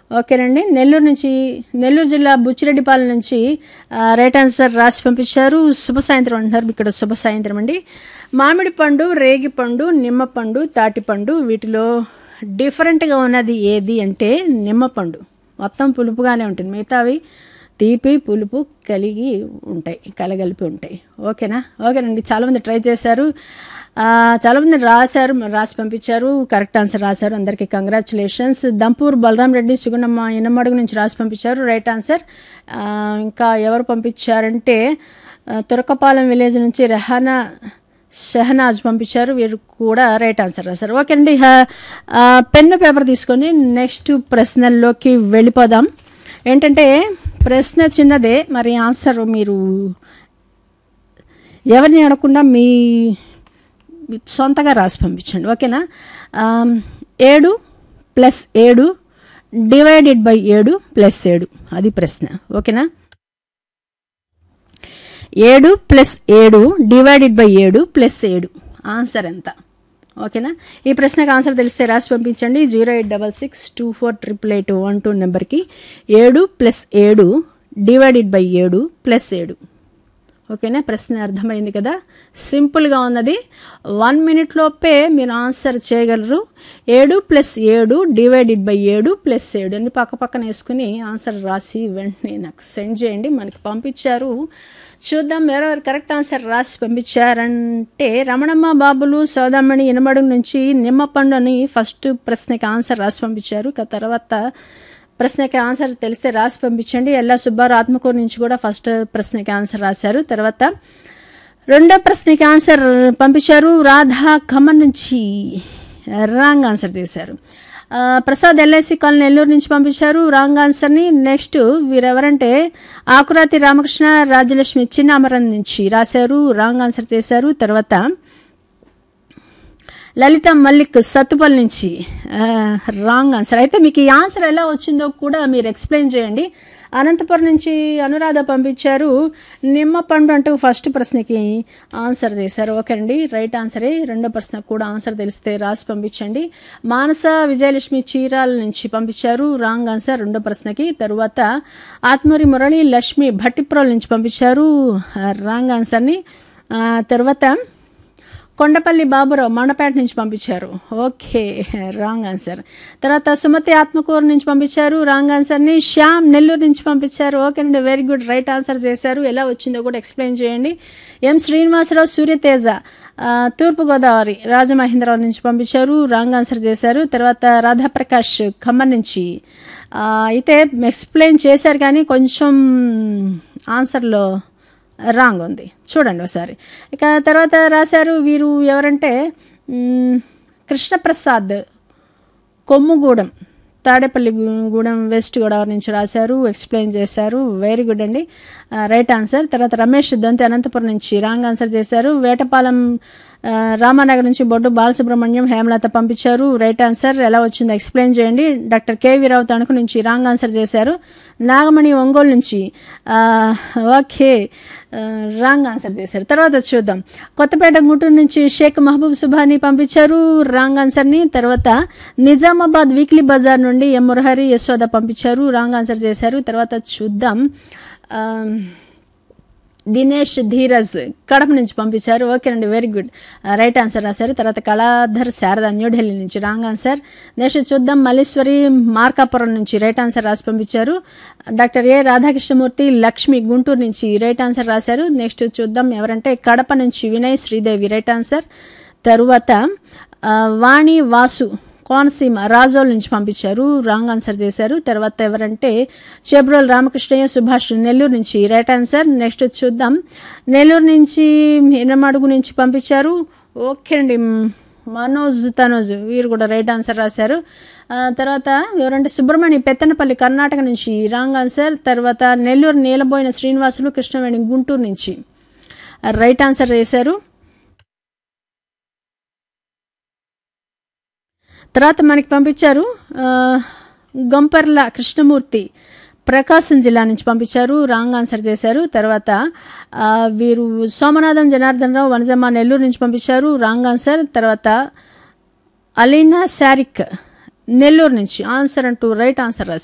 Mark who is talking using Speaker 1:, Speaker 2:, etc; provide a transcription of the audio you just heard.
Speaker 1: ఓకేనండి నెల్లూరు నుంచి నెల్లూరు జిల్లా బుచ్చిరెడ్డిపాలెం నుంచి ఆ, రైట్ ఆన్సర్ రాసి పంపించారు శుభ సాయంత్రం అంటున్నారు ఇక్కడ శుభ సాయంత్రం అండి మామిడి పండు రేగి పండు నిమ్మ పండు తాటి పండు వీటిలో డిఫరెంట్గా ఉన్నది ఏది అంటే నిమ్మ పండు మొత్తం పులుపుగానే ఉంటుంది మిగతావి తీపి పులుపు కలిగి ఉంటాయి కలగలిపి ఉంటాయి ఓకేనా ఓకేనండి చాలామంది ట్రై చేశారు ఆ, చాలామంది రాశారు రాసి పంపించారు కరెక్ట్ ఆన్సర్ రాశారు అందరికీ కంగ్రాచులేషన్స్ దంపూర్ బలరాం రెడ్డి సుగుణమ్మ ఇనమడుగు నుంచి రాసి పంపించారు రైట్ ఆన్సర్ ఆ, ఇంకా ఎవరు పంపించారంటే ఆ, తురకపాలెం విలేజ్ నుంచి రెహానా షెహనాజ్ పంపించారు వీరు కూడా రైట్ ఆన్సర్ రాశారు ఓకే అండి హ- ఆ, పెన్ను పేపర్ తీసుకొని నెక్స్ట్ ప్రశ్నల్లోకి వెళ్ళిపోదాం ఏంటంటే ప్రశ్న చిన్నదే మరి ఆన్సర్ మీరు ఎవరిని అడగకుండా మీ మీ సొంతగా రాసి పంపించండి ఓకేనా ఆమ్, ఏడు ప్లస్ ఏడు డివైడెడ్ బై ఏడు ప్లస్ ఏడు అది ప్రశ్న ఓకేనా ఏడు ప్లస్ ఏడు డివైడెడ్ బై ఏడు ప్లస్ ఏడు ఆన్సర్ ఎంత ఓకేనా ఈ ప్రశ్నకు ఆన్సర్ తెలిస్తే రాసి పంపించండి zero eight double six two four triple eight one two నెంబర్కి ఏడు ప్లస్ ఏడు డివైడెడ్ బై ఏడు ప్లస్ ఏడు ఓకేనా ప్రశ్న అర్థమైంది కదా సింపుల్గా ఉన్నది వన్ మినిట్ లోపే మీరు ఆన్సర్ చేయగలరు ఏడు ప్లస్ ఏడు డివైడెడ్ బై ఏడు ప్లస్ ఏడు అని పక్క పక్కన వేసుకుని ఆన్సర్ రాసి వెంటనే నాకు సెండ్ చేయండి మనకి పంపించారు చూద్దాం ఎవరెవరు కరెక్ట్ ఆన్సర్ రాసి పంపించారంటే రమణమ్మ బాబులు సోదామణి ఇనమడుగు నుంచి నిమ్మపండు అని ఫస్ట్ ప్రశ్నకి ఆన్సర్ రాసి పంపించారు ఇక తర్వాత ప్రశ్నకి ఆన్సర్ తెలిస్తే రాసి పంపించండి ఎల్లా సుబ్బారావు ఆత్మకూరు నుంచి కూడా ఫస్ట్ ప్రశ్నకి ఆన్సర్ రాశారు తర్వాత రెండో ప్రశ్నకి ఆన్సర్ పంపించారు రాధా ఖమ్మం నుంచి రాంగ్ ఆన్సర్ చేశారు ఆ, ప్రసాద్ ఎల్ఐసి కాలనీ నెల్లూరు నుంచి పంపించారు రాంగ్ ఆన్సర్ని నెక్స్ట్ వీరెవరంటే ఆకురాతి రామకృష్ణ రాజలక్ష్మి చిన్నామరం నుంచి రాశారు రాంగ్ ఆన్సర్ చేశారు తర్వాత లలిత మల్లిక్ సత్తుపల్లి నుంచి రాంగ్ ఆన్సర్ అయితే మీకు ఈ ఆన్సర్ ఎలా వచ్చిందో కూడా మీరు ఎక్స్ప్లెయిన్ చేయండి అనంతపురం నుంచి అనురాధ పంపించారు నిమ్మ పండు అంటూ ఫస్ట్ ప్రశ్నకి ఆన్సర్ చేశారు ఓకే అండి రైట్ ఆన్సరే రెండో ప్రశ్నకు కూడా ఆన్సర్ తెలిస్తే రాసి పంపించండి మానస విజయలక్ష్మి చీరాల నుంచి పంపించారు రాంగ్ ఆన్సర్ రెండో ప్రశ్నకి తరువాత ఆత్మూరి మురళి లక్ష్మి భట్టిప్రోల్ నుంచి పంపించారు రాంగ్ ఆన్సర్ని ఆ, తర్వాత కొండపల్లి బాబురావు మండపేట నుంచి పంపించారు ఓకే రాంగ్ ఆన్సర్ తర్వాత సుమతి ఆత్మకూరు నుంచి పంపించారు రాంగ్ ఆన్సర్ని శ్యామ్ నెల్లూరు నుంచి పంపించారు ఓకే అండి వెరీ గుడ్ రైట్ ఆన్సర్ చేశారు ఎలా వచ్చిందో కూడా ఎక్స్ప్లెయిన్ చేయండి ఎం శ్రీనివాసరావు సూర్యతేజ ఆ, తూర్పుగోదావరి రాజమహేంద్రరావు నుంచి పంపించారు రాంగ్ ఆన్సర్ చేశారు తర్వాత రాధాప్రకాష్ ఖమ్మం నుంచి ఆ, అయితే ఎక్స్ప్లెయిన్ చేశారు కానీ కొంచెం ఆన్సర్లో రాంగ్ ఉంది చూడండి ఒకసారి ఇక తర్వాత రాశారు వీరు ఎవరంటే మ్, కృష్ణప్రసాద్ కొమ్ముగూడెం తాడేపల్లి గూ- గూడెం వెస్ట్ గోదావరి నుంచి రాశారు ఎక్స్ప్లెయిన్ చేశారు వెరీ గుడ్ అండి ఆ, రైట్ ఆన్సర్ తర్వాత రమేష్ దొంతి అనంతపురం నుంచి రాంగ్ ఆన్సర్ చేశారు వేటపాలెం ఆ, రామానగర్ నుంచి బొడ్డు బాలసుబ్రహ్మణ్యం హేమలత పంపించారు రైట్ ఆన్సర్ ఎలా వచ్చిందో ఎక్స్ప్లెయిన్ చేయండి డాక్టర్ కేవీ రావు తణుకు నుంచి రాంగ్ ఆన్సర్ చేశారు నాగమణి ఒంగోలు నుంచి ఆ, ఓకే ఆ, రాంగ్ ఆన్సర్ చేశారు తర్వాత చూద్దాం కొత్తపేట గుంటూరు నుంచి షేక్ మహబూబ్ సుబాని పంపించారు రాంగ్ ఆన్సర్ని తర్వాత నిజామాబాద్ వీక్లీ బజార్ నుండి ఎం మురహరి యశోద పంపించారు రాంగ్ ఆన్సర్ చేశారు తర్వాత చూద్దాం ఆ, దినేష్ ధీరజ్ కడప నుంచి పంపించారు ఓకేనండి వెరీ గుడ్ రైట్ ఆన్సర్ రాశారు తర్వాత కళాధర్ శారద న్యూఢిల్లీ నుంచి రాంగ్ ఆన్సర్ నెక్స్ట్ చూద్దాం మల్లీశ్వరి మార్కాపురం నుంచి రైట్ ఆన్సర్ రాసి పంపించారు డాక్టర్ ఏ రాధాకృష్ణమూర్తి లక్ష్మి గుంటూరు నుంచి రైట్ ఆన్సర్ రాశారు నెక్స్ట్ చూద్దాం ఎవరంటే కడప నుంచి వినయ్ శ్రీదేవి రైట్ ఆన్సర్ తరువాత ఆ, వాణి వాసు కోనసీమ రాజోల్ నుంచి పంపించారు రాంగ్ ఆన్సర్ చేశారు తర్వాత ఎవరంటే చేబ్రోల్ రామకృష్ణయ్య సుభాష్ నెల్లూరు నుంచి రైట్ ఆన్సర్ నెక్స్ట్ చూద్దాం నెల్లూరు నుంచి ఇనమడుగు నుంచి పంపించారు ఓకే అండి మనోజ్ తనోజ్ వీరు కూడా రైట్ ఆన్సర్ రాశారు ఆ, తర్వాత ఎవరంటే సుబ్రహ్మణ్యం పెత్తనపల్లి కర్ణాటక నుంచి రాంగ్ ఆన్సర్ తర్వాత నెల్లూరు నీలబోయిన శ్రీనివాసులు కృష్ణవేణి గుంటూరు నుంచి రైట్ ఆన్సర్ చేశారు తర్వాత మనకి పంపించారు ఆ, గంపర్ల కృష్ణమూర్తి ప్రకాశం జిల్లా నుంచి పంపించారు రాంగ్ ఆన్సర్ చేశారు తర్వాత ఆ, వీరు సోమనాథం జనార్దన్ రావు వనజమ్మ నెల్లూరు నుంచి పంపించారు రాంగ్ ఆన్సర్ తర్వాత అలీనా శారిక్ నెల్లూరు నుంచి ఆన్సర్ అంటూ రైట్ ఆన్సర్ రాశారు